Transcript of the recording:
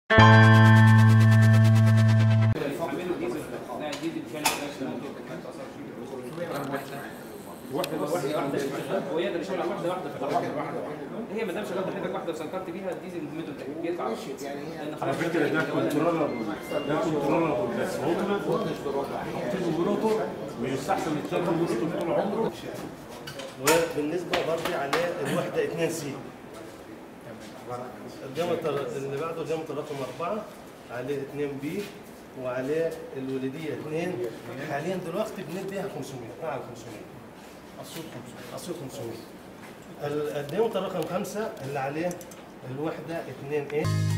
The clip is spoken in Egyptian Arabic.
عامله ديزل لا ديزل كان واحدة واحدة واحدة هو يقدر يشتغل على واحدة واحدة في الواحدة هي ما دام شغلت حضرتك واحدة وسنكرت بيها الديزل الميتر بيطلع لأن على فكره ده كنترولر ده كنترولر بس هو حاطين بروتور ويستحسن يستخدم بروتور طول عمره وبالنسبه برضه عليه الوحده 2 سي الديامتر اللي بعده الديامتر رقم 4 عليه 2 بي وعليه الوليديه 2 حاليا دلوقتي بنديها 500 اعلى 500 الصوت 500 الصوت 500 ال- الديامتر رقم 5 اللي عليه الوحده 2 ايه